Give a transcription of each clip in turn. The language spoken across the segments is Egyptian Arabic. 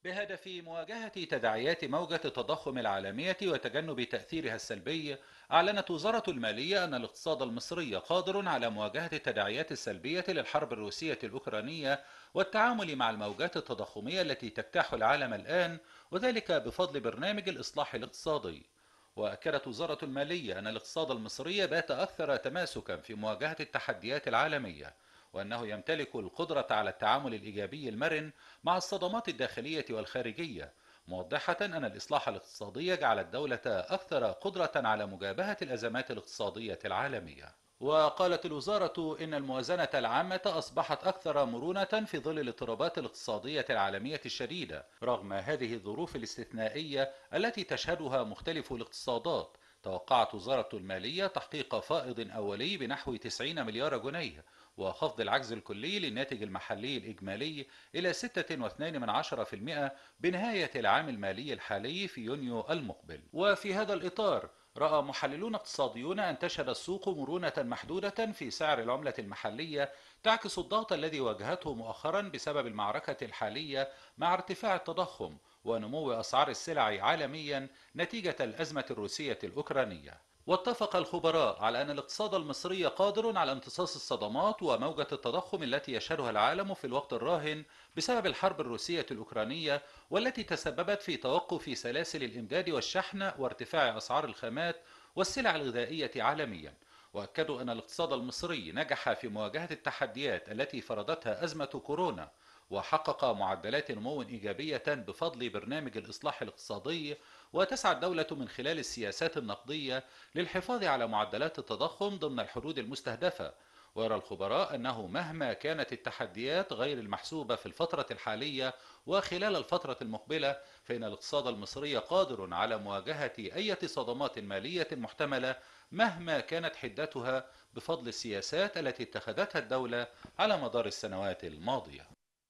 بهدف مواجهة تداعيات موجة التضخم العالمية وتجنب تأثيرها السلبي أعلنت وزارة المالية أن الاقتصاد المصري قادر على مواجهة التداعيات السلبية للحرب الروسية الأوكرانية والتعامل مع الموجات التضخمية التي تجتاح العالم الآن وذلك بفضل برنامج الإصلاح الاقتصادي وأكدت وزارة المالية أن الاقتصاد المصري بات أكثر تماسكا في مواجهة التحديات العالمية وأنه يمتلك القدرة على التعامل الإيجابي المرن مع الصدمات الداخلية والخارجية موضحة أن الإصلاح الاقتصادي جعل الدولة أكثر قدرة على مجابهة الأزمات الاقتصادية العالمية وقالت الوزارة إن الموازنة العامة أصبحت أكثر مرونة في ظل الاضطرابات الاقتصادية العالمية الشديدة رغم هذه الظروف الاستثنائية التي تشهدها مختلف الاقتصادات توقعت وزارة المالية تحقيق فائض أولي بنحو 90 مليار جنيه وخفض العجز الكلي للناتج المحلي الإجمالي إلى 6.2% بنهاية العام المالي الحالي في يونيو المقبل وفي هذا الإطار رأى محللون اقتصاديون أن تشهد السوق مرونة محدودة في سعر العملة المحلية تعكس الضغط الذي واجهته مؤخرا بسبب المعركة الحالية مع ارتفاع التضخم ونمو أسعار السلع عالميا نتيجة الأزمة الروسية الأوكرانية واتفق الخبراء على أن الاقتصاد المصري قادر على امتصاص الصدمات وموجة التضخم التي يشهدها العالم في الوقت الراهن بسبب الحرب الروسية الأوكرانية والتي تسببت في توقف سلاسل الإمداد والشحن وارتفاع أسعار الخامات والسلع الغذائية عالميا وأكدوا أن الاقتصاد المصري نجح في مواجهة التحديات التي فرضتها أزمة كورونا وحقق معدلات نمو إيجابية بفضل برنامج الإصلاح الاقتصادي وتسعى الدولة من خلال السياسات النقدية للحفاظ على معدلات التضخم ضمن الحدود المستهدفة ويرى الخبراء أنه مهما كانت التحديات غير المحسوبة في الفترة الحالية وخلال الفترة المقبلة فإن الاقتصاد المصري قادر على مواجهة أي صدمات مالية محتملة مهما كانت حدتها بفضل السياسات التي اتخذتها الدولة على مدار السنوات الماضية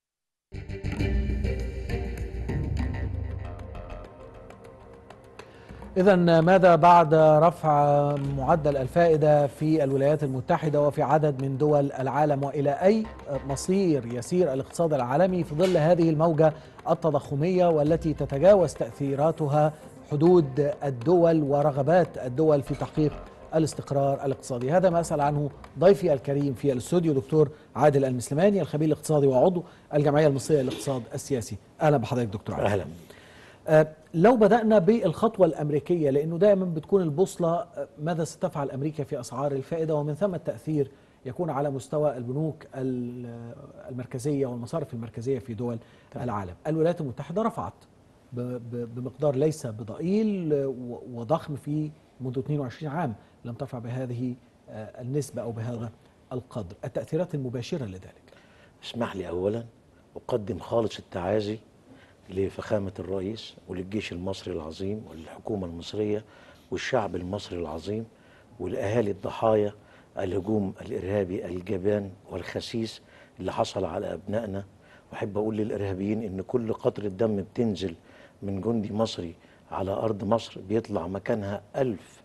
إذا ماذا بعد رفع معدل الفائدة في الولايات المتحدة وفي عدد من دول العالم وإلى أي مصير يسير الاقتصاد العالمي في ظل هذه الموجة التضخمية والتي تتجاوز تأثيراتها حدود الدول ورغبات الدول في تحقيق الاستقرار الاقتصادي هذا ما أسأل عنه ضيفي الكريم في الاستوديو دكتور عادل المسلماني الخبير الاقتصادي وعضو الجمعية المصرية للاقتصاد السياسي أهلا بحضرتك دكتور عادل أهلا آه، لو بدأنا بالخطوة الأمريكية لأنه دائما بتكون البوصلة آه، ماذا ستفعل أمريكا في أسعار الفائدة ومن ثم التأثير يكون على مستوى البنوك ال- المركزية والمصارف المركزية في دول العالم الولايات المتحدة رفعت ب- ب- بمقدار ليس بضئيل آه، و- وضخم في منذ 22 عام لم ترفع بهذه آه، النسبة أو بهذا القدر التأثيرات المباشرة لذلك اسمح لي أولا أقدم خالص التعازي لفخامة الرئيس وللجيش المصري العظيم وللحكومة المصرية والشعب المصري العظيم والأهالي الضحايا الهجوم الإرهابي الجبان والخسيس اللي حصل على أبنائنا وأحب أقول للإرهابيين إن كل قطرة دم بتنزل من جندي مصري على أرض مصر بيطلع مكانها ألف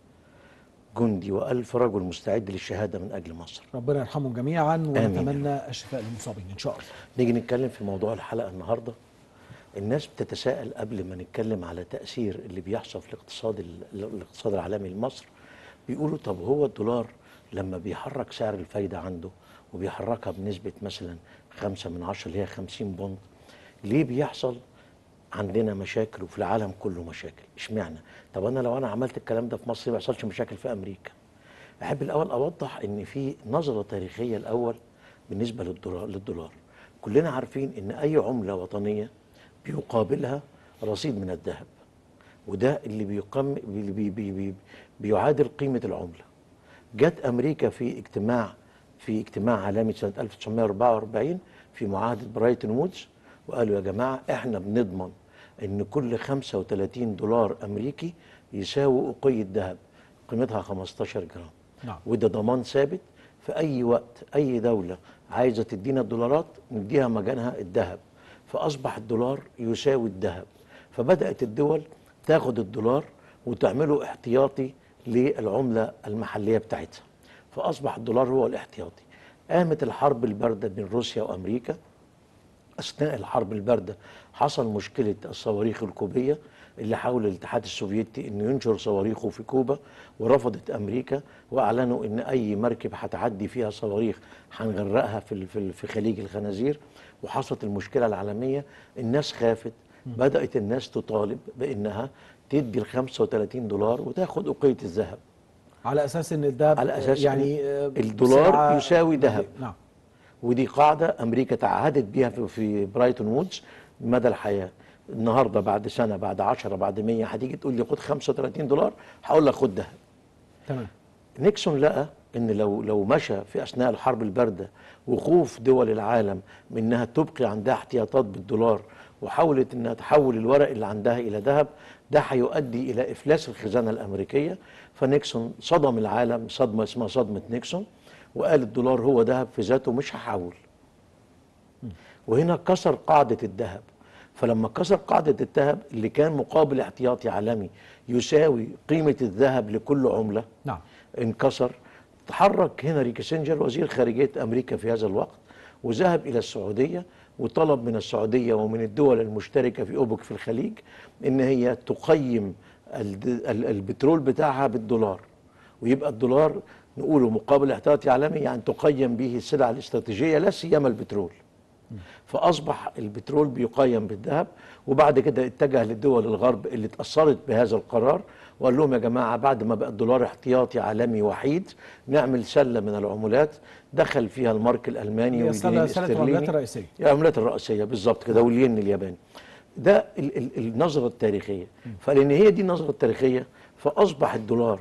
جندي وألف رجل مستعد للشهادة من أجل مصر ربنا يرحمهم جميعا ونتمنى الشفاء للمصابين إن شاء الله نيجي نتكلم في موضوع الحلقة النهاردة الناس بتتساءل قبل ما نتكلم على تأثير اللي بيحصل في الاقتصاد ال- الاقتصاد العالمي لمصر بيقولوا طب هو الدولار لما بيحرك سعر الفايدة عنده وبيحركها بنسبة مثلا خمسة من عشرة اللي هي خمسين بوند ليه بيحصل عندنا مشاكل وفي العالم كله مشاكل اشمعنى طب انا لو انا عملت الكلام ده في مصر ما يحصلش مشاكل في امريكا احب الاول اوضح ان في نظره تاريخيه الاول بالنسبه للدولار للدولار كلنا عارفين ان اي عمله وطنيه بيقابلها رصيد من الذهب وده اللي بيقام بي بي بي بي بيعادل قيمه العمله جت امريكا في اجتماع في اجتماع عالمي سنه 1944 في معاهده برايتون وودز وقالوا يا جماعه احنا بنضمن ان كل 35 دولار امريكي يساوي اقيه ذهب قيمتها 15 جرام نعم. وده ضمان ثابت في اي وقت اي دوله عايزه تدينا الدولارات نديها مكانها الذهب فاصبح الدولار يساوي الذهب فبدات الدول تاخد الدولار وتعمله احتياطي للعمله المحليه بتاعتها فاصبح الدولار هو الاحتياطي قامت الحرب البارده بين روسيا وامريكا اثناء الحرب البارده حصل مشكله الصواريخ الكوبيه اللي حاول الاتحاد السوفيتي انه ينشر صواريخه في كوبا ورفضت امريكا واعلنوا ان اي مركب هتعدي فيها صواريخ هنغرقها في ال- في ال- في خليج الخنازير وحصلت المشكله العالميه الناس خافت بدات الناس تطالب بانها تدي ال 35 دولار وتاخد أقية الذهب على اساس ان ده على أساس يعني إن آه، الدولار سلعة- يساوي ذهب. نعم ودي قاعدة أمريكا تعهدت بيها في, في برايتون وودز مدى الحياة النهاردة بعد سنة بعد 10 بعد 100 هتيجي تقول لي خد 35 دولار هقول لك خد ذهب تمام نيكسون لقى ان لو لو مشى في اثناء الحرب البارده وخوف دول العالم من انها تبقي عندها احتياطات بالدولار وحاولت انها تحول الورق اللي عندها الى ذهب ده هيؤدي الى افلاس الخزانه الامريكيه فنيكسون صدم العالم صدمه اسمها صدمه نيكسون وقال الدولار هو ذهب في ذاته مش هحول وهنا كسر قاعدة الذهب فلما كسر قاعدة الذهب اللي كان مقابل احتياطي عالمي يساوي قيمة الذهب لكل عملة نعم انكسر تحرك هنري كيسنجر وزير خارجية أمريكا في هذا الوقت وذهب إلى السعودية وطلب من السعودية ومن الدول المشتركة في أوبك في الخليج إن هي تقيم الد- ال- البترول بتاعها بالدولار ويبقى الدولار نقوله مقابل احتياطي عالمي يعني تقيم به السلع الاستراتيجية لا سيما البترول فاصبح البترول بيقيم بالذهب وبعد كده اتجه للدول الغرب اللي اتاثرت بهذا القرار وقال لهم يا جماعه بعد ما بقى الدولار احتياطي عالمي وحيد نعمل سله من العملات دخل فيها المارك الالماني هي والجنيه سنة سنة العملات الاسترليني الرئيسية العملات الرئيسيه بالظبط كده والين الياباني ده ال- ال- النظره التاريخيه فلان هي دي النظره التاريخيه فاصبح الدولار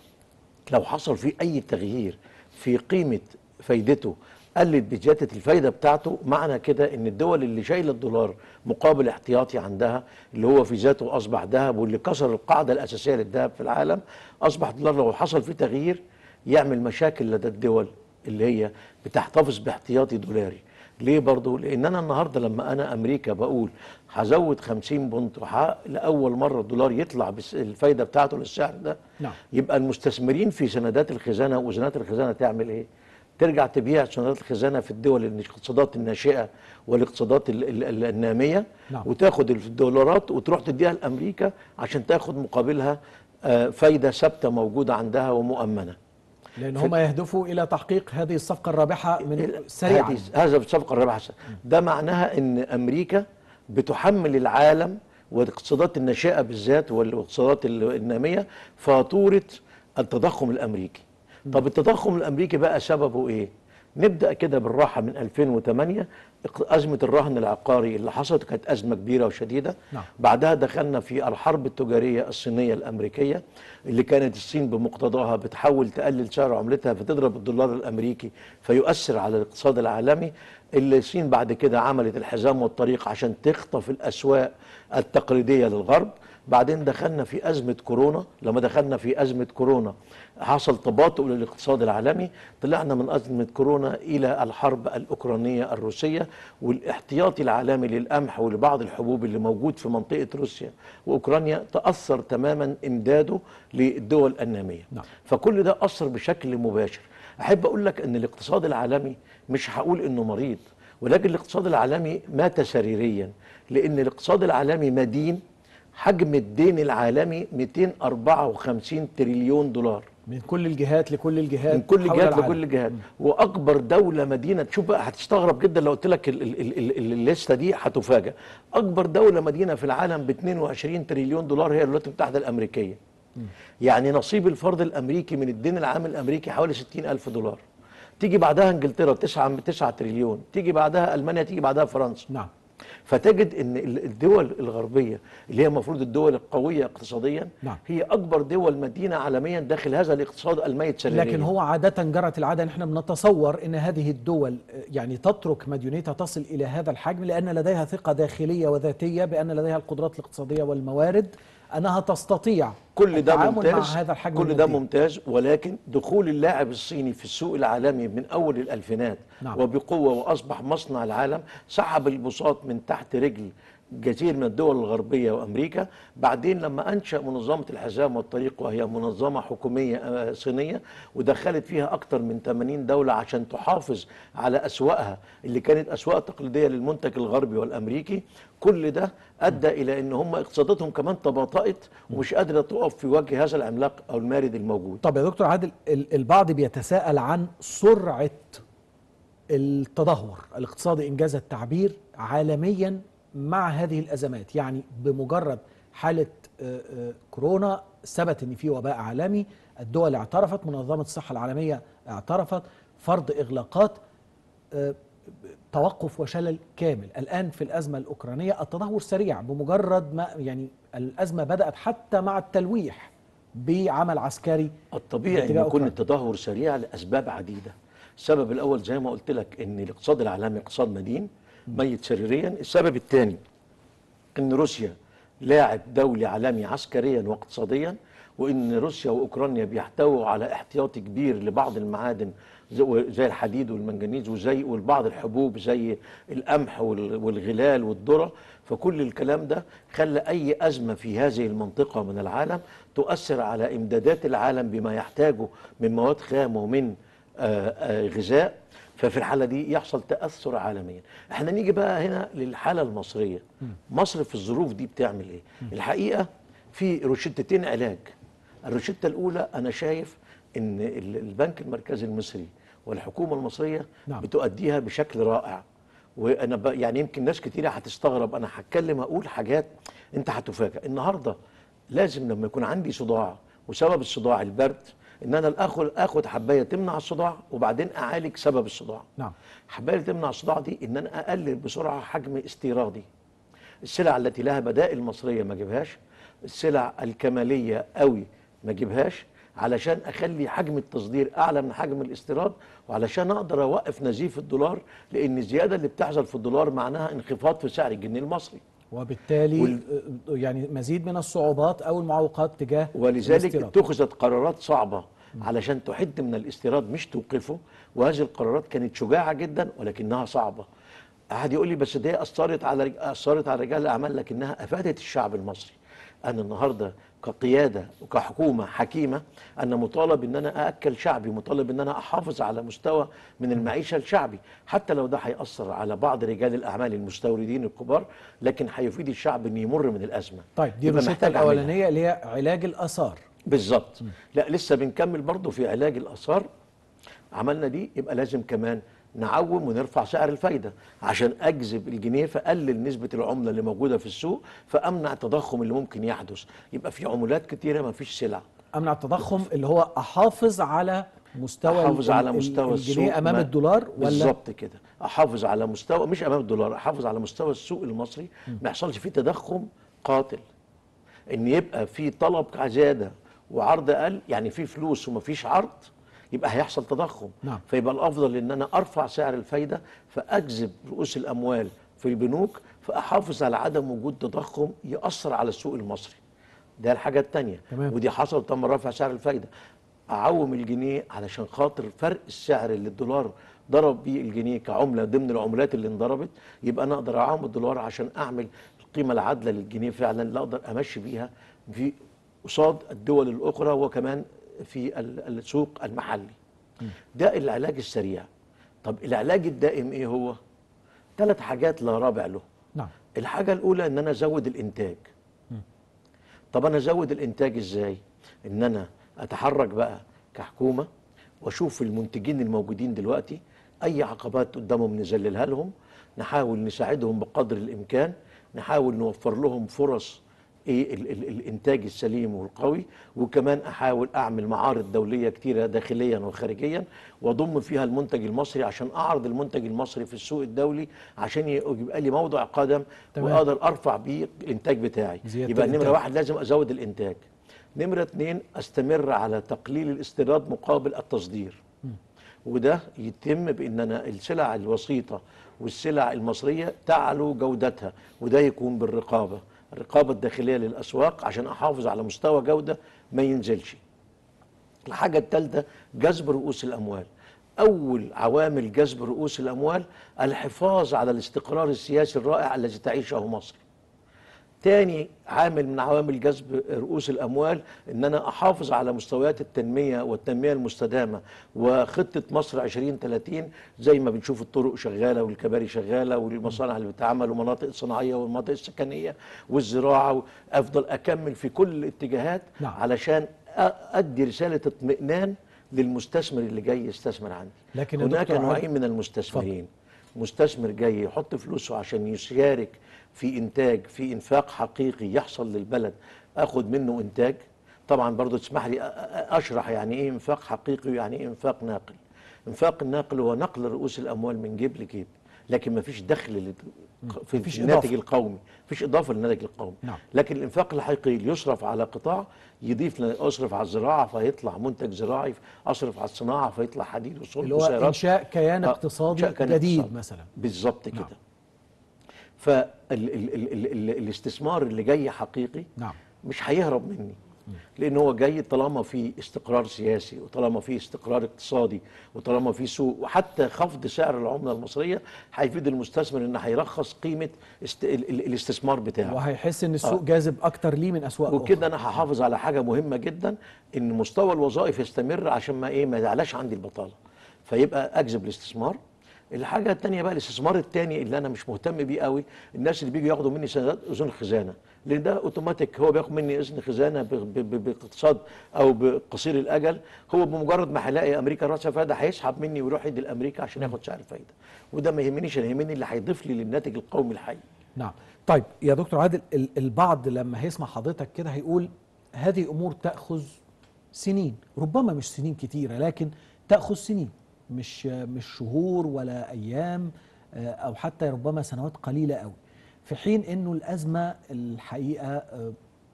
لو حصل فيه اي تغيير في قيمه فايدته قلت بزياده الفايده بتاعته معنى كده ان الدول اللي شايله الدولار مقابل احتياطي عندها اللي هو في ذاته اصبح ذهب واللي كسر القاعده الاساسيه للذهب في العالم اصبح الدولار لو حصل فيه تغيير يعمل مشاكل لدى الدول اللي هي بتحتفظ باحتياطي دولاري ليه برضه؟ لان انا النهارده لما انا امريكا بقول هزود 50 بونت وحقق لاول مره الدولار يطلع بس الفايده بتاعته للسعر ده نعم. يبقى المستثمرين في سندات الخزانه وسندات الخزانه تعمل ايه؟ ترجع تبيع سندات الخزانه في الدول الاقتصادات الناشئه والاقتصادات ال- ال- ال- الناميه نعم. وتاخد الدولارات وتروح تديها لامريكا عشان تاخد مقابلها آه، فايده ثابته موجوده عندها ومؤمنه. لان في- هم يهدفوا الى تحقيق هذه الصفقة الرابحة من سريعا هذه- هذا الصفقه الرابحه ده معناها ان امريكا بتحمل العالم والاقتصادات الناشئه بالذات والاقتصادات ال- الناميه فاتوره التضخم الامريكي طب التضخم الامريكي بقى سببه ايه نبدا كده بالراحه من 2008 اق- ازمه الرهن العقاري اللي حصلت كانت ازمه كبيره وشديده نعم. بعدها دخلنا في الحرب التجاريه الصينيه الامريكيه اللي كانت الصين بمقتضاها بتحاول تقلل سعر عملتها فتضرب الدولار الامريكي فيؤثر على الاقتصاد العالمي اللي الصين بعد كده عملت الحزام والطريق عشان تخطف الاسواق التقليديه للغرب بعدين دخلنا في أزمة كورونا لما دخلنا في أزمة كورونا حصل تباطؤ للاقتصاد العالمي طلعنا من أزمة كورونا إلى الحرب الأوكرانية الروسية والاحتياطي العالمي للقمح ولبعض الحبوب اللي موجود في منطقة روسيا وأوكرانيا تأثر تماما إمداده للدول النامية نعم. فكل ده أثر بشكل مباشر أحب أقول لك أن الاقتصاد العالمي مش هقول أنه مريض ولكن الاقتصاد العالمي مات سريريا لأن الاقتصاد العالمي مدين حجم الدين العالمي 254 تريليون دولار من كل الجهات لكل الجهات من كل حول جهات العالم. لكل جهات واكبر دوله مدينه تشوف بقى هتستغرب جدا لو قلت لك ال- ال- ال- ال- الليسته دي هتفاجئ اكبر دوله مدينه في العالم ب 22 تريليون دولار هي الولايات المتحده الامريكيه يعني نصيب الفرد الامريكي من الدين العام الامريكي حوالي 60 الف دولار تيجي بعدها انجلترا 9 9 تريليون تيجي بعدها المانيا تيجي بعدها فرنسا نعم فتجد ان ال- الدول الغربيه اللي هي المفروض الدول القويه اقتصاديا نعم. هي اكبر دول مدينه عالميا داخل هذا الاقتصاد الميت سريريا لكن هو عادة جرت العادة نحن بنتصور أن هذه الدول يعني تترك مديونيتها تصل إلى هذا الحجم لأن لديها ثقة داخلية وذاتية بأن لديها القدرات الاقتصادية والموارد أنها تستطيع كل ده التعامل ممتاز مع هذا الحجم كل من ده الدين. ممتاز ولكن دخول اللاعب الصيني في السوق العالمي من اول الالفينات نعم. وبقوه واصبح مصنع العالم سحب البساط من تحت رجل كثير من الدول الغربية وأمريكا بعدين لما أنشأ منظمة الحزام والطريق وهي منظمة حكومية آه، صينية ودخلت فيها أكثر من 80 دولة عشان تحافظ على أسواقها اللي كانت أسواق تقليدية للمنتج الغربي والأمريكي كل ده أدى إلى أن هم اقتصاداتهم كمان تباطأت ومش قادرة تقف في وجه هذا العملاق أو المارد الموجود طب يا دكتور عادل ال- البعض بيتساءل عن سرعة التدهور الاقتصادي إنجاز التعبير عالميا مع هذه الأزمات يعني بمجرد حالة آه، آه، كورونا ثبت أن في وباء عالمي الدول اعترفت منظمة الصحة العالمية اعترفت فرض إغلاقات آه، توقف وشلل كامل الآن في الأزمة الأوكرانية التدهور سريع بمجرد ما يعني الأزمة بدأت حتى مع التلويح بعمل عسكري الطبيعي ان باتجاه يكون أوكرانيا. التدهور سريع لاسباب عديده السبب الاول زي ما قلت لك ان الاقتصاد العالمي اقتصاد مدين ميت سريريا السبب الثاني ان روسيا لاعب دولي عالمي عسكريا واقتصاديا وان روسيا واوكرانيا بيحتووا على احتياطي كبير لبعض المعادن زي زي الحديد والمنجنيز وزي والبعض الحبوب زي القمح وال- والغلال والذره فكل الكلام ده خلى اي ازمه في هذه المنطقه من العالم تؤثر على امدادات العالم بما يحتاجه من مواد خام ومن آه، آه، غذاء ففي الحاله دي يحصل تاثر عالميا احنا نيجي بقى هنا للحاله المصريه مصر في الظروف دي بتعمل ايه الحقيقه في روشتتين علاج الروشته الاولى انا شايف ان ال- البنك المركزي المصري والحكومه المصريه نعم. بتؤديها بشكل رائع وانا ب... يعني يمكن ناس كتيره هتستغرب انا هتكلم اقول حاجات انت هتفاجئ النهارده لازم لما يكون عندي صداع وسبب الصداع البرد ان انا اخد اخد حبايه تمنع الصداع وبعدين اعالج سبب الصداع نعم حبايه تمنع الصداع دي ان انا اقلل بسرعه حجم استيرادي السلع التي لها بدائل مصريه ما اجيبهاش السلع الكماليه قوي ما اجيبهاش علشان اخلي حجم التصدير اعلى من حجم الاستيراد وعلشان اقدر اوقف نزيف الدولار لان الزياده اللي بتحصل في الدولار معناها انخفاض في سعر الجنيه المصري وبالتالي وال- آه، يعني مزيد من الصعوبات او المعوقات تجاه ولذلك الاستيراد. اتخذت قرارات صعبة علشان تحد من الاستيراد مش توقفه وهذه القرارات كانت شجاعة جدا ولكنها صعبة أحد يقول لي بس دي أثرت على رج- أثرت على رجال الأعمال لكنها أفادت الشعب المصري أنا النهاردة كقيادة وكحكومة حكيمة أنا مطالب إن أنا أأكل شعبي مطالب إن أنا أحافظ على مستوى من المعيشة الشعبي حتى لو ده هيأثر على بعض رجال الأعمال المستوردين الكبار لكن هيفيد الشعب إنه يمر من الأزمة طيب دي يبقى الروشته محتاج أعملها. الاولانيه اللي هي علاج الاثار بالظبط لا لسه بنكمل برضه في علاج الاثار عملنا دي يبقى لازم كمان نعوم ونرفع سعر الفايده عشان اجذب الجنيه فاقلل نسبه العمله اللي موجوده في السوق فامنع التضخم اللي ممكن يحدث يبقى في عمولات كتيره ما فيش سلع امنع التضخم اللي هو احافظ على مستوى احافظ ال- على ال- مستوى السوق الجنيه امام ما- الدولار ولا بالظبط كده احافظ على مستوى مش امام الدولار احافظ على مستوى السوق المصري ما يحصلش فيه تضخم قاتل ان يبقى في طلب زياده وعرض اقل يعني في فلوس وما فيش عرض يبقى هيحصل تضخم نعم. فيبقى الافضل ان انا ارفع سعر الفايده فاجذب رؤوس الاموال في البنوك فاحافظ على عدم وجود تضخم ياثر على السوق المصري ده الحاجه الثانيه تمام. ودي حصل تم رفع سعر الفايده اعوم الجنيه علشان خاطر فرق السعر اللي الدولار ضرب بيه الجنيه كعمله ضمن العملات اللي انضربت يبقى انا اقدر اعوم الدولار عشان اعمل القيمه العادله للجنيه فعلا اللي اقدر امشي بيها في قصاد الدول الاخرى وكمان في ال- السوق المحلي ده العلاج السريع طب العلاج الدائم ايه هو ثلاث حاجات لا رابع له نعم الحاجة الأولى إن أنا أزود الإنتاج. طب أنا أزود الإنتاج إزاي؟ إن أنا أتحرك بقى كحكومة وأشوف المنتجين الموجودين دلوقتي أي عقبات قدامهم نذللها لهم، نحاول نساعدهم بقدر الإمكان، نحاول نوفر لهم فرص ايه ال ال الانتاج السليم والقوي وكمان احاول اعمل معارض دوليه كتيره داخليا وخارجيا واضم فيها المنتج المصري عشان اعرض المنتج المصري في السوق الدولي عشان يبقى لي موضع قدم تمام. واقدر ارفع بيه الانتاج بتاعي زيادة يبقى نمره الإنتاج. واحد لازم ازود الانتاج نمره اتنين استمر على تقليل الاستيراد مقابل التصدير وده يتم بان انا السلع الوسيطه والسلع المصريه تعلو جودتها وده يكون بالرقابه الرقابه الداخليه للاسواق عشان احافظ على مستوى جوده ما ينزلش الحاجه الثالثه جذب رؤوس الاموال اول عوامل جذب رؤوس الاموال الحفاظ على الاستقرار السياسي الرائع الذي تعيشه مصر تاني عامل من عوامل جذب رؤوس الاموال ان انا احافظ على مستويات التنميه والتنميه المستدامه وخطه مصر 2030 زي ما بنشوف الطرق شغاله والكباري شغاله والمصانع اللي بتتعمل والمناطق الصناعيه والمناطق السكنيه والزراعه افضل اكمل في كل الاتجاهات نعم. علشان أ- ادي رساله اطمئنان للمستثمر اللي جاي يستثمر عندي لكن يا هناك دكتور عادل- نوعين من المستثمرين مستثمر جاي يحط فلوسه عشان يشارك في انتاج في انفاق حقيقي يحصل للبلد اخد منه انتاج طبعا برضو تسمح لي أ- أ- اشرح يعني ايه انفاق حقيقي ويعني ايه انفاق ناقل انفاق الناقل هو نقل رؤوس الاموال من جيب لجيب لكن ما فيش دخل لل- في مفيش الناتج إضافة. القومي مفيش اضافه للناتج القومي نعم. لكن الانفاق الحقيقي اللي يصرف على قطاع يضيف ل- اصرف على الزراعه فيطلع منتج زراعي اصرف على الصناعه فيطلع حديد وصلب اللي هو وسيارات انشاء كيان آه، اقتصادي إنشاء كيان جديد اقتصادي. مثلا بالظبط نعم. كده فالاستثمار اللي جاي حقيقي نعم مش هيهرب مني لان هو جاي طالما في استقرار سياسي وطالما في استقرار اقتصادي وطالما في سوق وحتى خفض سعر العمله المصريه هيفيد المستثمر ان هيرخص قيمه است... ال... ال... الاستثمار بتاعه وهيحس ان السوق آه. جاذب اكتر ليه من اسواق وكده انا هحافظ على حاجه مهمه جدا ان مستوى الوظائف يستمر عشان ما ايه ما يعلاش عندي البطاله فيبقى اجذب الاستثمار الحاجه الثانيه بقى الاستثمار الثاني اللي انا مش مهتم بيه قوي الناس اللي بيجوا ياخدوا مني سندات اذون خزانه لان ده اوتوماتيك هو بياخد مني اذن خزانه ب- ب- ب- باقتصاد او بقصير الاجل هو بمجرد ما هيلاقي امريكا راسها فايده هيسحب مني ويروح يدي لامريكا عشان ياخد سعر الفايده وده ما يهمنيش انا يهمني اللي هيضيف لي للناتج القومي الحي نعم طيب يا دكتور عادل ال- البعض لما هيسمع حضرتك كده هيقول هذه امور تاخذ سنين ربما مش سنين كتيره لكن تاخذ سنين مش مش شهور ولا ايام آه، او حتى ربما سنوات قليله قوي في حين انه الازمه الحقيقه آه،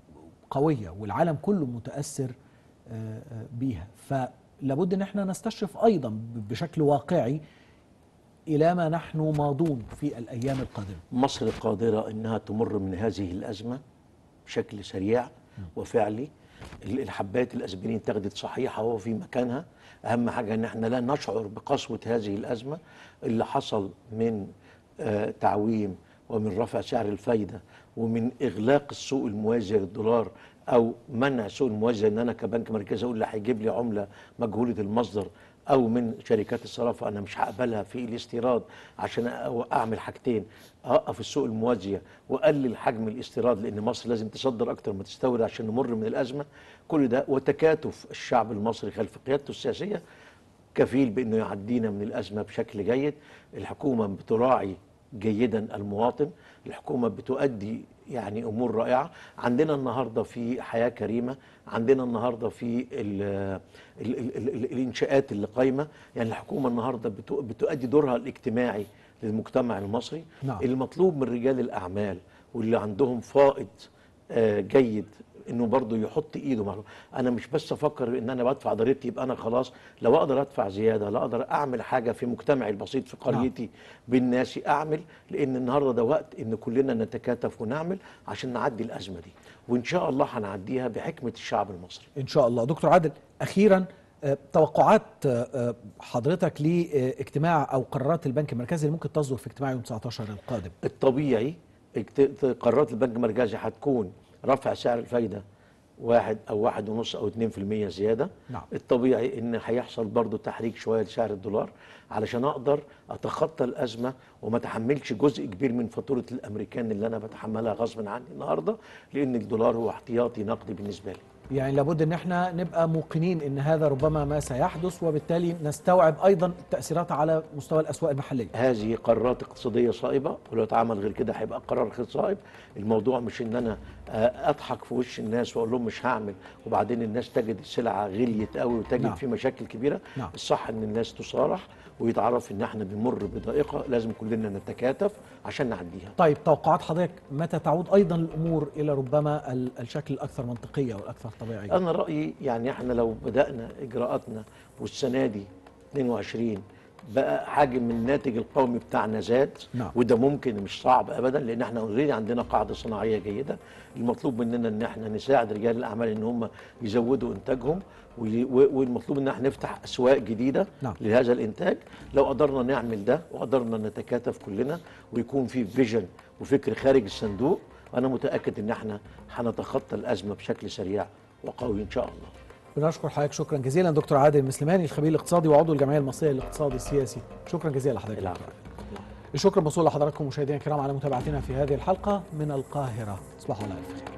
قويه والعالم كله متاثر آه، آه، بيها فلابد ان احنا نستشرف ايضا ب- بشكل واقعي الى ما نحن ماضون في الايام القادمه مصر قادرة أنها تمر من هذه الأزمة بشكل سريع وفعلي ال- الحبات الأسبرين اتخذت صحيحة وهو في مكانها أهم حاجة أن احنا لا نشعر بقسوة هذه الأزمة اللي حصل من آه، تعويم ومن رفع سعر الفايدة ومن إغلاق السوق الموازي للدولار أو منع السوق الموازي أن أنا كبنك مركزي أقول اللي هيجيب لي عملة مجهولة المصدر او من شركات الصرافه انا مش هقبلها في الاستيراد عشان أ- اعمل حاجتين اوقف السوق الموازيه واقلل حجم الاستيراد لان مصر لازم تصدر اكتر ما تستورد عشان نمر من الازمه كل ده وتكاتف الشعب المصري خلف قيادته السياسيه كفيل بانه يعدينا من الازمه بشكل جيد الحكومه بتراعي جيدا المواطن الحكومه بتؤدي يعني امور رائعه عندنا النهارده في حياه كريمه عندنا النهارده في ال ال ال ال ال الانشاءات اللي قايمه يعني الحكومه النهارده بتؤ- بتؤدي دورها الاجتماعي للمجتمع المصري نعم. المطلوب من رجال الاعمال واللي عندهم فائض آه، جيد انه برضه يحط ايده مع انا مش بس افكر ان انا بدفع ضريبتي يبقى انا خلاص لو اقدر ادفع زياده لا اقدر اعمل حاجه في مجتمعي البسيط في قريتي بين ناسي اعمل لان النهارده ده وقت ان كلنا نتكاتف ونعمل عشان نعدي الازمه دي وان شاء الله هنعديها بحكمه الشعب المصري ان شاء الله دكتور عادل اخيرا آه، توقعات آه، آه، حضرتك لاجتماع او قرارات البنك المركزي اللي ممكن تصدر في اجتماع يوم 19 القادم الطبيعي اكت- قرارات البنك المركزي هتكون رفع سعر الفايده واحد او واحد ونص او اتنين في المية زيادة نعم. الطبيعي ان هيحصل برضو تحريك شوية لسعر الدولار علشان اقدر اتخطى الازمة وما اتحملش جزء كبير من فاتورة الامريكان اللي انا بتحملها غصب عني النهاردة لان الدولار هو احتياطي نقدي بالنسبة لي يعني لابد ان احنا نبقى موقنين ان هذا ربما ما سيحدث وبالتالي نستوعب ايضا التاثيرات على مستوى الاسواق المحليه هذه قرارات اقتصادية صائبة ولو اتعمل غير كده هيبقى قرار غير صائب الموضوع مش ان انا آه، اضحك في وش الناس واقول لهم مش هعمل وبعدين الناس تجد السلعة غليت قوي وتجد نعم. في مشاكل كبيرة نعم. الصح ان الناس تصارح ويتعرف ان احنا بنمر بضائقة لازم كلنا نتكاتف عشان نعديها طيب توقعات حضرتك متى تعود ايضا الامور الى ربما ال- الشكل الاكثر منطقيه والاكثر طبيعيه انا رايي يعني احنا لو بدانا اجراءاتنا والسنه دي 22 بقى حجم الناتج القومي بتاعنا زاد نعم. وده ممكن مش صعب ابدا لان احنا اوريدي عندنا قاعده صناعيه جيده المطلوب مننا ان احنا نساعد رجال الاعمال ان هم يزودوا انتاجهم وي- و- والمطلوب ان احنا نفتح اسواق جديده نعم. لهذا الانتاج لو قدرنا نعمل ده وقدرنا نتكاتف كلنا ويكون في فيجن وفكر خارج الصندوق وانا متاكد ان احنا هنتخطى الازمه بشكل سريع وقوي ان شاء الله بنشكر حضرتك شكرا جزيلا دكتور عادل المسلماني الخبير الاقتصادي وعضو الجمعيه المصريه للاقتصاد السياسي شكرا جزيلا لحضرتك دكتور العفو. عادل. الشكر موصول لحضراتكم مشاهدينا الكرام على متابعتنا في هذه الحلقه من القاهره تصبحوا على الف خير